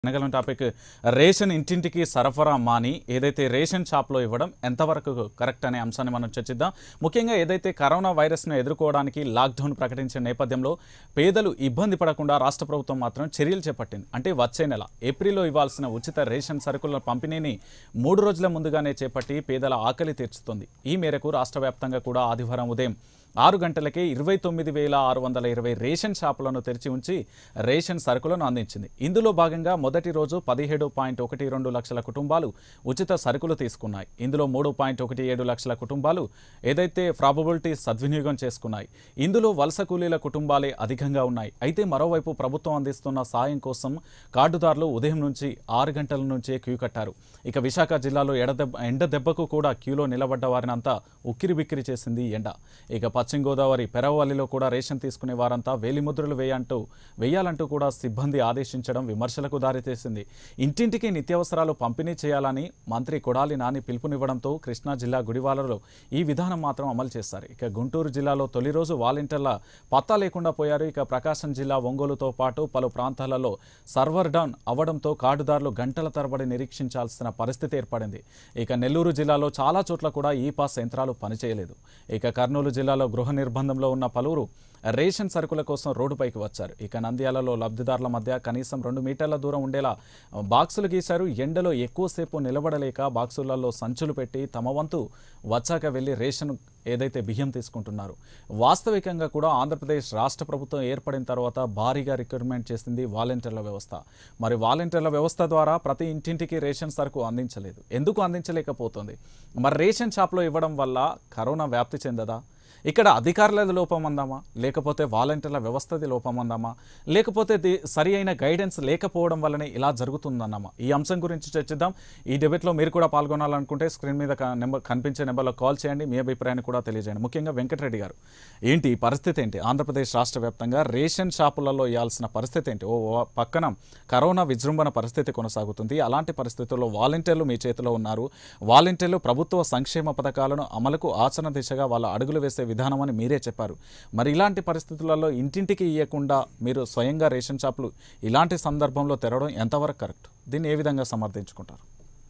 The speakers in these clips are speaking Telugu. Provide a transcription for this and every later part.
వెనగలం టాపిక్ రేషన్ ఇంటింటికి సరఫరా మాని ఏదైతే రేషన్ షాప్లో ఇవ్వడం ఎంతవరకు కరెక్ట్ అనే అంశాన్ని మనం చర్చిద్దాం ముఖ్యంగా ఏదైతే కరోనా వైరస్ను ఎదుర్కోవడానికి లాక్డౌన్ ప్రకటించిన నేపథ్యంలో పేదలు ఇబ్బంది పడకుండా రాష్ట్ర ప్రభుత్వం మాత్రం చర్యలు చేపట్టింది అంటే వచ్చే నెల ఏప్రిల్లో ఇవ్వాల్సిన ఉచిత రేషన్ సరుకుల పంపిణీని మూడు రోజుల ముందుగానే చేపట్టి పేదల ఆకలి తీర్చుతుంది ఈ మేరకు రాష్ట్ర వ్యాప్తంగా కూడా ఆదివారం ఉదయం ఆరు గంటలకే ఇరవై తొమ్మిది వేల ఆరు వందల ఇరవై రేషన్ షాపులను తెరిచి ఉంచి రేషన్ సరుకులను అందించింది ఇందులో భాగంగా మొదటి రోజు పదిహేడు పాయింట్ ఒకటి రెండు లక్షల కుటుంబాలు ఉచిత సరుకులు తీసుకున్నాయి ఇందులో మూడు పాయింట్ ఒకటి ఏడు లక్షల కుటుంబాలు ఏదైతే ప్రాబబిలిటీ సద్వినియోగం చేసుకున్నాయి ఇందులో వలస కూలీల కుటుంబాలే అధికంగా ఉన్నాయి అయితే మరోవైపు ప్రభుత్వం అందిస్తున్న సాయం కోసం కార్డుదారులు ఉదయం నుంచి ఆరు గంటల నుంచే క్యూ కట్టారు ఇక విశాఖ జిల్లాలో ఎడదెబ్బ ఎండ దెబ్బకు కూడా క్యూలో నిలబడ్డ వారినంతా ఉక్కిరి బిక్కిరి చేసింది ఎండ ఇక పశ్చిమ గోదావరి పెరవల్లిలో కూడా రేషన్ తీసుకునే వారంతా వేలిముద్రలు వేయంటూ వేయాలంటూ కూడా సిబ్బంది ఆదేశించడం విమర్శలకు దారితీసింది ఇంటింటికి నిత్యావసరాలు పంపిణీ చేయాలని మంత్రి కొడాలి నాని పిలుపునివ్వడంతో కృష్ణా జిల్లా గుడివాడలో ఈ విధానం మాత్రం అమలు చేస్తారు ఇక గుంటూరు జిల్లాలో తొలి రోజు వాలంటీర్ల పత్తా లేకుండా పోయారు ఇక ప్రకాశం జిల్లా ఒంగోలుతో పాటు పలు ప్రాంతాలలో సర్వర్ డౌన్ అవ్వడంతో కార్డుదారులు గంటల తరబడి నిరీక్షించాల్సిన పరిస్థితి ఏర్పడింది ఇక నెల్లూరు జిల్లాలో చాలా చోట్ల కూడా ఈ పాస్ యంత్రాలు పనిచేయలేదు ఇక కర్నూలు జిల్లాలో గృహ నిర్బంధంలో ఉన్న పలువురు రేషన్ సరుకుల కోసం రోడ్డుపైకి వచ్చారు ఇక నంద్యాలలో లబ్ధిదారుల మధ్య కనీసం రెండు మీటర్ల దూరం ఉండేలా బాక్సులు గీశారు ఎండలో ఎక్కువసేపు నిలబడలేక బాక్సులలో సంచులు పెట్టి తమ వంతు వచ్చాక వెళ్ళి రేషన్ ఏదైతే బియ్యం తీసుకుంటున్నారు వాస్తవికంగా కూడా ఆంధ్రప్రదేశ్ రాష్ట్ర ప్రభుత్వం ఏర్పడిన తర్వాత భారీగా రిక్రూట్మెంట్ చేసింది వాలంటీర్ల వ్యవస్థ మరి వాలంటీర్ల వ్యవస్థ ద్వారా ప్రతి ఇంటింటికి రేషన్ సరుకు అందించలేదు ఎందుకు అందించలేకపోతుంది మరి రేషన్ షాప్లో ఇవ్వడం వల్ల కరోనా వ్యాప్తి చెందదా ఇక్కడ అధికారులది లోపం అందామా లేకపోతే వాలంటీర్ల వ్యవస్థది లోపం అందామా లేకపోతే ది సరి అయిన గైడెన్స్ లేకపోవడం వల్లనే ఇలా జరుగుతుందన్నామా ఈ అంశం గురించి చర్చిద్దాం ఈ డెబేట్లో మీరు కూడా పాల్గొనాలనుకుంటే స్క్రీన్ మీద క- నెంబర్ కనిపించే నెంబర్లో కాల్ చేయండి మీ అభిప్రాయాన్ని కూడా తెలియజేయండి ముఖ్యంగా వెంకటరెడ్డి గారు ఏంటి ఈ పరిస్థితి ఏంటి ఆంధ్రప్రదేశ్ రాష్ట్ర వ్యాప్తంగా రేషన్ షాపులలో ఇవ్వాల్సిన పరిస్థితి ఏంటి ఓ ఓ పక్కన కరోనా విజృంభణ పరిస్థితి కొనసాగుతుంది అలాంటి పరిస్థితుల్లో వాలంటీర్లు మీ చేతిలో ఉన్నారు వాలంటీర్లు ప్రభుత్వ సంక్షేమ పథకాలను అమలుకు ఆచరణ దిశగా వాళ్ళ అడుగులు వేసే విధానం అని మీరే చెప్పారు మరి ఇలాంటి పరిస్థితులలో ఇంటింటికి ఇవ్వకుండా మీరు స్వయంగా రేషన్ షాపులు ఇలాంటి సందర్భంలో తెరవడం ఎంతవరకు కరెక్ట్ దీన్ని ఏ విధంగా సమర్థించుకుంటారు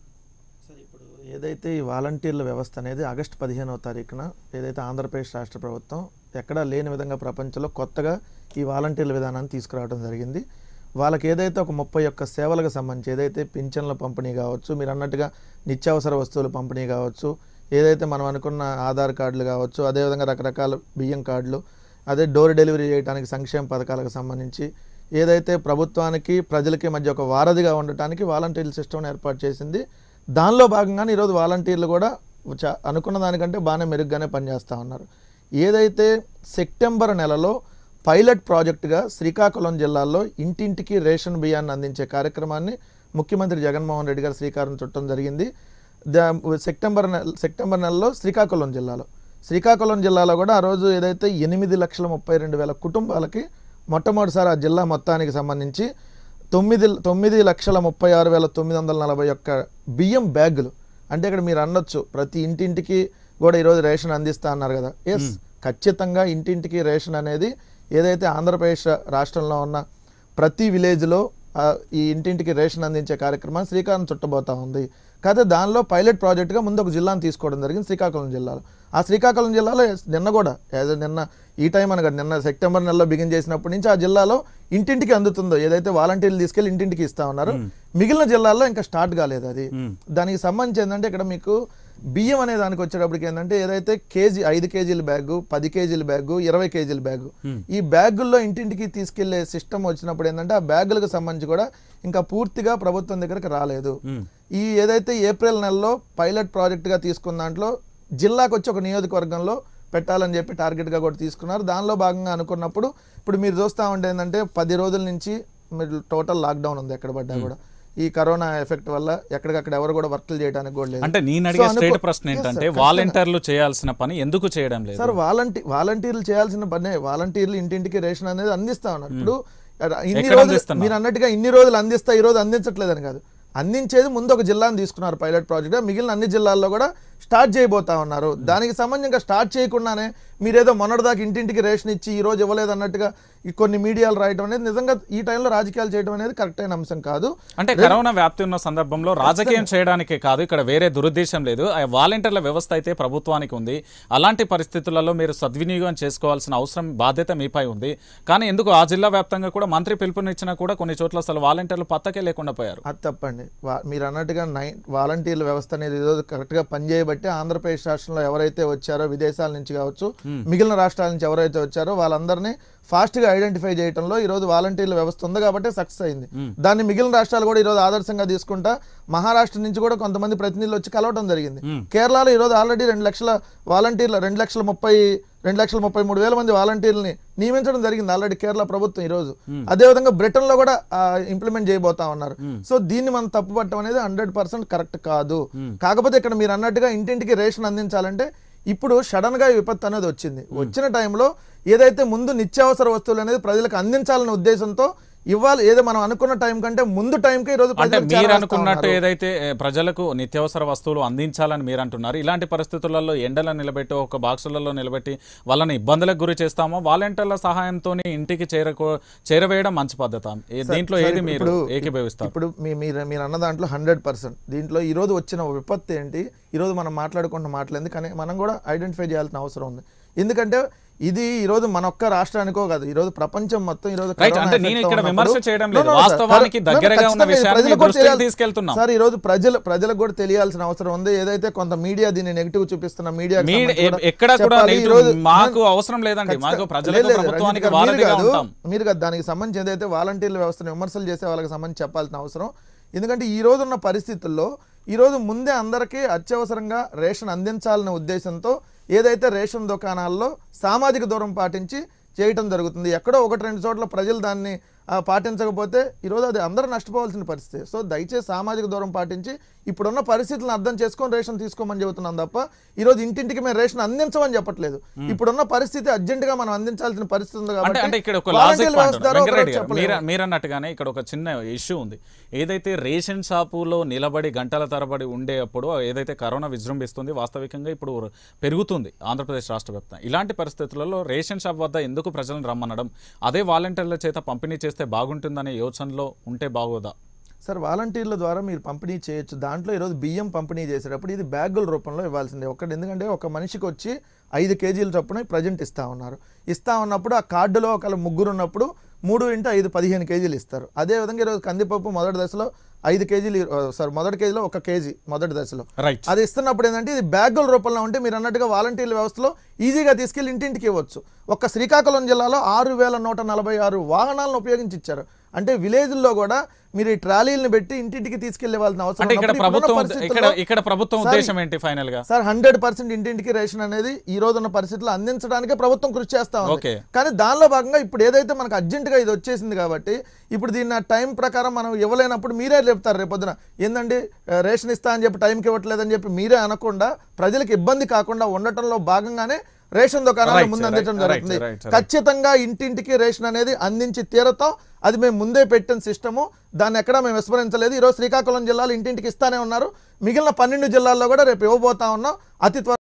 సార్ ఇప్పుడు ఏదైతే ఈ వాలంటీర్ల వ్యవస్థ అనేది ఆగస్టు పదిహేనవ తారీఖున ఏదైతే ఆంధ్రప్రదేశ్ రాష్ట్ర ప్రభుత్వం ఎక్కడా లేని విధంగా ప్రపంచంలో కొత్తగా ఈ వాలంటీర్ల విధానాన్ని తీసుకురావడం జరిగింది వాళ్ళకి ఏదైతే ఒక ముప్పై ఒక్క సేవలకు సంబంధించి ఏదైతే పింఛన్ల పంపిణీ కావచ్చు మీరు అన్నట్టుగా నిత్యావసర వస్తువుల పంపిణీ కావచ్చు ఏదైతే మనం అనుకున్న ఆధార్ కార్డులు కావచ్చు అదేవిధంగా రకరకాల బియ్యం కార్డులు అదే డోర్ డెలివరీ చేయడానికి సంక్షేమ పథకాలకు సంబంధించి ఏదైతే ప్రభుత్వానికి ప్రజలకి మధ్య ఒక వారధిగా ఉండటానికి వాలంటీర్ల సిస్టమ్ ఏర్పాటు చేసింది దానిలో భాగంగానే ఈరోజు వాలంటీర్లు కూడా చా- అనుకున్న దానికంటే బాగానే మెరుగ్గానే పనిచేస్తూ ఉన్నారు ఏదైతే సెప్టెంబర్ నెలలో పైలట్ ప్రాజెక్టుగా శ్రీకాకుళం జిల్లాలో ఇంటింటికి రేషన్ బియ్యాన్ని అందించే కార్యక్రమాన్ని ముఖ్యమంత్రి జగన్మోహన్ రెడ్డి గారు శ్రీకారం చుట్టడం జరిగింది దా సెప్టెంబర్ నెల సెప్టెంబర్ నెలలో శ్రీకాకుళం జిల్లాలో శ్రీకాకుళం జిల్లాలో కూడా ఆ రోజు ఏదైతే ఎనిమిది లక్షల ముప్పై రెండు వేల కుటుంబాలకి మొట్టమొదటిసారి ఆ జిల్లా మొత్తానికి సంబంధించి తొమ్మిది తొమ్మిది లక్షల ముప్పై ఆరు వేల తొమ్మిది వందల నలభై ఒక్క బియ్యం బ్యాగులు అంటే ఇక్కడ మీరు అనొచ్చు ప్రతి ఇంటింటికి కూడా ఈరోజు రేషన్ అందిస్తా అన్నారు కదా ఎస్ ఖచ్చితంగా ఇంటింటికి రేషన్ అనేది ఏదైతే ఆంధ్రప్రదేశ్ రాష్ట్రంలో ఉన్న ప్రతి విలేజ్లో ఆ, ఈ ఇంటింటికి రేషన్ అందించే కార్యక్రమం శ్రీకాకుళం చుట్టబోతా ఉంది కాకపోతే దానిలో పైలట్ ప్రాజెక్టుగా ముందు ఒక జిల్లాను తీసుకోవడం జరిగింది శ్రీకాకుళం జిల్లాలో ఆ శ్రీకాకుళం జిల్లాలో నిన్న కూడా యాజ్ నిన్న ఈ టైం అనగా నిన్న సెప్టెంబర్ నెలలో బిగిన్ చేసినప్పటి నుంచి ఆ జిల్లాలో ఇంటింటికి అందుతుందో ఏదైతే వాలంటీర్లు తీసుకెళ్లి ఇంటింటికి ఇస్తా ఉన్నారు మిగిలిన జిల్లాల్లో ఇంకా స్టార్ట్ కాలేదు అది దానికి సంబంధించి ఏంటంటే ఇక్కడ మీకు బియ్యం అనే దానికి వచ్చేటప్పటికి ఏంటంటే ఏదైతే కేజీ ఐదు కేజీల బ్యాగు పది కేజీల బ్యాగు ఇరవై కేజీల బ్యాగు ఈ బ్యాగుల్లో ఇంటింటికి తీసుకెళ్లే సిస్టమ్ వచ్చినప్పుడు ఏంటంటే ఆ బ్యాగులకు సంబంధించి కూడా ఇంకా పూర్తిగా ప్రభుత్వం దగ్గరకు రాలేదు ఈ ఏదైతే ఏప్రిల్ నెలలో పైలట్ ప్రాజెక్టుగా తీసుకున్న దాంట్లో జిల్లాకు వచ్చి ఒక నియోజకవర్గంలో పెట్టాలని చెప్పి టార్గెట్గా కూడా తీసుకున్నారు దానిలో భాగంగా అనుకున్నప్పుడు ఇప్పుడు మీరు చూస్తూ ఉంటే ఏంటంటే పది రోజుల నుంచి మీరు టోటల్ లాక్డౌన్ ఉంది ఎక్కడ పడ్డా కూడా ఈ కరోనా ఎఫెక్ట్ వల్ల ఎక్కడికక్కడ ఎవరు కూడా వర్క్లు చేయడానికి కూడా లేదు అంటే నేను అడిగే So, అనుకో- స్ట్రేట్ ప్రశ్న Yes, ఏంటంటే sir, వాలంటీర్లు చేయాల్సిన పని ఎందుకు చేయడం లేదు సార్ వాలంటీ వాలంటీర్లు చేయాల్సిన పనే వాలంటీర్లు ఇంటింటికి రేషన్ అనేది అందిస్తా ఉన్నారు ఇప్పుడు ఇన్ని ఎక్కడ రోజులు అందిస్తున్నారు? మీరు అన్నట్టుగా ఇన్ని రోజులు అందిస్తా ఈ రోజు అందించట్లేదని కాదు అందించేది ముందు ఒక జిల్లాను తీసుకున్నారు పైలట్ ప్రాజెక్ట్ మిగిలిన అన్ని జిల్లాల్లో కూడా స్టార్ట్ చేయబోతా ఉన్నారు దానికి సంబంధించి స్టార్ట్ చేయకుండానే మీరేదో మొన్నటిదాకా ఇంటింటికి రేషన్ ఇచ్చి ఈ రోజు ఇవ్వలేదు అన్నట్టుగా ఈ కొన్ని మీడియాలు రాయడం అనేది నిజంగా ఈ టైంలో రాజకీయాలు చేయడం అనేది కరెక్ట్ అయిన అంశం కాదు అంటే కరోనా వ్యాప్తి ఉన్న సందర్భంలో రాజకీయం చేయడానికే కాదు ఇక్కడ వేరే దురుద్దేశం లేదు ఆ వాలంటీర్ల వ్యవస్థ అయితే ప్రభుత్వానికి ఉంది అలాంటి పరిస్థితులలో మీరు సద్వినియోగం చేసుకోవాల్సిన అవసరం బాధ్యత మీపై ఉంది కానీ ఎందుకు ఆ జిల్లా వ్యాప్తంగా కూడా మంత్రి పిలుపునిచ్చినా కూడా కొన్ని చోట్ల అసలు వాలంటీర్లు పత్తకే లేకుండా పోయారు అది తప్పండి వా- మీరు అన్నట్టుగా నైన్ వాలంటీర్ల వ్యవస్థ అనేది ఈరోజు కరెక్ట్గా పనిచేయబట్టి ఆంధ్రప్రదేశ్ రాష్ట్రంలో ఎవరైతే వచ్చారో విదేశాల నుంచి కావచ్చు మిగిలిన రాష్ట్రాల నుంచి ఎవరైతే వచ్చారో వాళ్ళందరినీ ఫాస్ట్గా ఐడెంటిఫై చేయడంలో ఈరోజు వాలంటీర్ల వ్యవస్థ ఉంది కాబట్టి సక్సెస్ అయింది దాన్ని మిగిలిన రాష్ట్రాలు కూడా ఈరోజు ఆదర్శంగా తీసుకుంటా మహారాష్ట్ర నుంచి కూడా కొంతమంది ప్రతినిధులు వచ్చి కలవడం జరిగింది కేరళలో ఈరోజు ఆల్రెడీ రెండు లక్షల వాలంటీర్ల రెండు లక్షల ముప్పై రెండు లక్షల ముప్పై మూడు వేల మంది వాలంటీర్లని నియమించడం జరిగింది ఆల్రెడీ కేరళ ప్రభుత్వం ఈ రోజు అదేవిధంగా బ్రిటన్ లో కూడా ఇంప్లిమెంట్ చేయబోతా ఉన్నారు సో దీన్ని మనం తప్పుపట్టడం అనేది హండ్రెడ్ పర్సెంట్ కరెక్ట్ కాదు కాకపోతే ఇక్కడ మీరు అన్నట్టుగా ఇంటింటికి రేషన్ అందించాలంటే ఇప్పుడు సడన్ గా ఈ విపత్తు అనేది వచ్చింది వచ్చిన టైంలో ఏదైతే ముందు నిత్యావసర వస్తువులు అనేది ప్రజలకు అందించాలనే ఉద్దేశంతో ఇవ్వాలి ఏదో మనం అనుకున్న టైం కంటే ముందు టైంకే ఈ రోజు అంటే ప్రజలకు మీరు చేరవేస్తా అనుకున్నట్టు ఉన్నారు. ఏదైతే ఏ, ప్రజలకు నిత్యావసర వస్తువులు అందించాలని మీరు అంటున్నారు ఇలాంటి పరిస్థితులలో ఎండలో నిలబెట్టి ఒక బాక్సులలో నిలబెట్టి వాళ్ళని ఇబ్బందులకు గురి చేస్తామో వాలంటీర్ల సహాయంతో ఇంటికి చేరకో చేరవేయడం మంచి పద్ధత ఏ- దీంట్లో సార్, ఏది మీరు ఇప్పుడు- ఏకీభవిస్తారు ఇప్పుడు మీ మీరు మీరు అన్న దాంట్లో హండ్రెడ్ పర్సెంట్ దీంట్లో ఈ రోజు వచ్చిన విపత్తు ఏంటి ఈ రోజు మనం మాట్లాడుకుంటున్న మాటలేంది కానీ మనం కూడా ఐడెంటిఫై చేయాల్సిన అవసరం ఉంది ఎందుకంటే ఇది ఈ రోజు మన ఒక్క రాష్ట్రానికో కాదు ఈ రోజు ప్రపంచం మొత్తం ఈ రోజు రైట్ కరోనా అంటే effect నేను తో ఇక్కడ ఉన్నప్పుడు- విమర్శ చేయడం No, లేదు no, sir. వాస్తవానికి No, no, దగ్గరగా ఉన్న ఖచ్చితంగా విషయాన్ని ప్రజలకు మీ కూడా దృష్టికి తెలియాలి. తీసుకెళ్తున్నాం సార్ ఈ రోజు ప్రజలు ప్రజలకు కూడా తెలియాల్సిన అవసరం ఉంది ఏదైతే కొంత మీడియా దీన్ని నెగిటివ్ చూపిస్తున్న మీడియా మీ ఎక్కడ కూడా నెగిటివ్ మాకు అవసరం లేదండి మాకు ప్రజలకు ప్రభుత్వానికి వారధిగా ఉంటాం మీరు కదా దానికి సంబంధించి ఏదైతే వాలంటీర్ల వ్యవస్థను విమర్శలు చేసే వాళ్ళకి సంబంధించి చెప్పాల్సిన అవసరం ఎందుకంటే ఈ రోజు ఉన్న పరిస్థితుల్లో ఈ రోజు ముందే అందరికీ అత్యవసరంగా రేషన్ అందించాలనే ఉద్దేశంతో ఏదైతే రేషన్ దుకాణాల్లో సామాజిక దూరం పాటించి చేయటం జరుగుతుంది ఎక్కడో ఒకటి రెండు చోట్ల ప్రజలు దాన్ని ఆ, పాటించకపోతే ఈరోజు అది అందరూ నష్టపోవాల్సిన పరిస్థితి సో దయచేసి సామాజిక దూరం పాటించి ఇప్పుడున్న పరిస్థితులను అర్థం చేసుకొని రేషన్ తీసుకోమని చెబుతున్నాం తప్ప ఈరోజు ఇంటింటికి మేము రేషన్ అందించమని చెప్పట్లేదు ఇప్పుడున్న పరిస్థితి అర్జెంటుగా మనం అందించాల్సిన పరిస్థితి ఉంది అంటే కాబట్టి అంటే ఇక్కడ ఒక volunteer లాజిక్ వ్యవస్థ ద్వారా వెంకటరెడ్డి గారు ఒకరోజు మీరు చెప్పలేము. మీరు అన్నట్టుగానే ఇక్కడ ఒక చిన్న ఇష్యూ ఉంది ఏదైతే రేషన్ షాపులో నిలబడి గంటల తరబడి ఉండేటప్పుడు ఏదైతే కరోనా విజృంభిస్తుంది వాస్తవికంగా ఇప్పుడు పెరుగుతుంది ఆంధ్రప్రదేశ్ రాష్ట్ర వ్యాప్తంగా ఇలాంటి పరిస్థితులలో రేషన్ షాప్ వద్ద ఎందుకు ప్రజలను రమ్మనడం అదే వాలంటీర్ల చేత పంపిణీ చేస్తే బాగుంటుందనే యోచనలో ఉంటే బాగోదా సార్ వాలంటీర్ల ద్వారా మీరు పంపిణీ చేయొచ్చు దాంట్లో ఈరోజు బియ్యం పంపిణీ చేసేటప్పుడు ఇది బ్యాగుల రూపంలో ఇవ్వాల్సిందే ఒకటి ఎందుకంటే ఒక మనిషికి వచ్చి ఐదు కేజీల చొప్పున ప్రజెంట్ ఇస్తా ఉన్నారు ఇస్తా ఉన్నప్పుడు ఆ కార్డులో ఒకళ్ళు ముగ్గురు ఉన్నప్పుడు మూడు ఇంటూ ఐదు పదిహేను కేజీలు ఇస్తారు అదేవిధంగా ఈరోజు కందిపప్పు మొదటి దశలో ఐదు కేజీలు సార్ మొదటి కేజీలో ఒక కేజీ మొదటి దశలో రైట్ అది ఇస్తున్నప్పుడు ఏంటంటే ఇది బ్యాగుల రూపంలో ఉంటే మీరు అన్నట్టుగా వాలంటీర్ల వ్యవస్థలో ఈజీగా తీసుకెళ్లి ఇంటింటికి ఇవ్వచ్చు ఒక్క శ్రీకాకుళం జిల్లాలో ఆరు వేల నూట నలభై ఆరు వాహనాలను ఉపయోగించి ఇచ్చారు అంటే విలేజ్ల్లో కూడా మీరు ఈ ట్రాలీలను పెట్టి ఇంటింటికి తీసుకెళ్లే వాళ్ళని అవసరం అంటే ఇక్కడ ఉన్నప్పుడు ఇప్పుడున్న ప్రభుత్వం ఇక్కడ పరిస్థితుల్లో- ఇక్కడ ప్రభుత్వం సార్, ఉద్దేశం ఏంటి ఫైనల్ గా సార్ హండ్రెడ్ పర్సెంట్ ఇంటింటికి రేషన్ అనేది ఈ రోజున్న పరిస్థితుల్లో అందించడానికే ప్రభుత్వం కృషి చేస్తా ఉంది ఓకే. కానీ దానిలో భాగంగా ఇప్పుడు ఏదైతే మనకు అర్జెంటుగా ఇది వచ్చేసింది కాబట్టి ఇప్పుడు దీన్ని ఆ టైం ప్రకారం మనం ఇవ్వలేనప్పుడు మీరే చెప్తారు రేపొద్దున ఏందండి ఆ, రేషన్ ఇస్తా అని చెప్పి టైంకి ఇవ్వట్లేదని చెప్పి మీరే అనకుండా ప్రజలకు ఇబ్బంది కాకుండా ఉండటంలో భాగంగానే రేషన్ దుకాణాలు Right, ముందు right, అందించడం right, జరుగుతుంది right, right. ఖచ్చితంగా ఇంటింటికి రేషన్ అనేది అందించి తీరతాం అది మేము ముందే పెట్టిన సిస్టము దాన్ని ఎక్కడా మేము విస్మరించలేదు ఈరోజు శ్రీకాకుళం జిల్లాలో ఇంటింటికి ఇస్తానే ఉన్నారు మిగిలిన పన్నెండు జిల్లాల్లో కూడా రేపు ఇవ్వబోతా ఉన్నాం అతి త్వర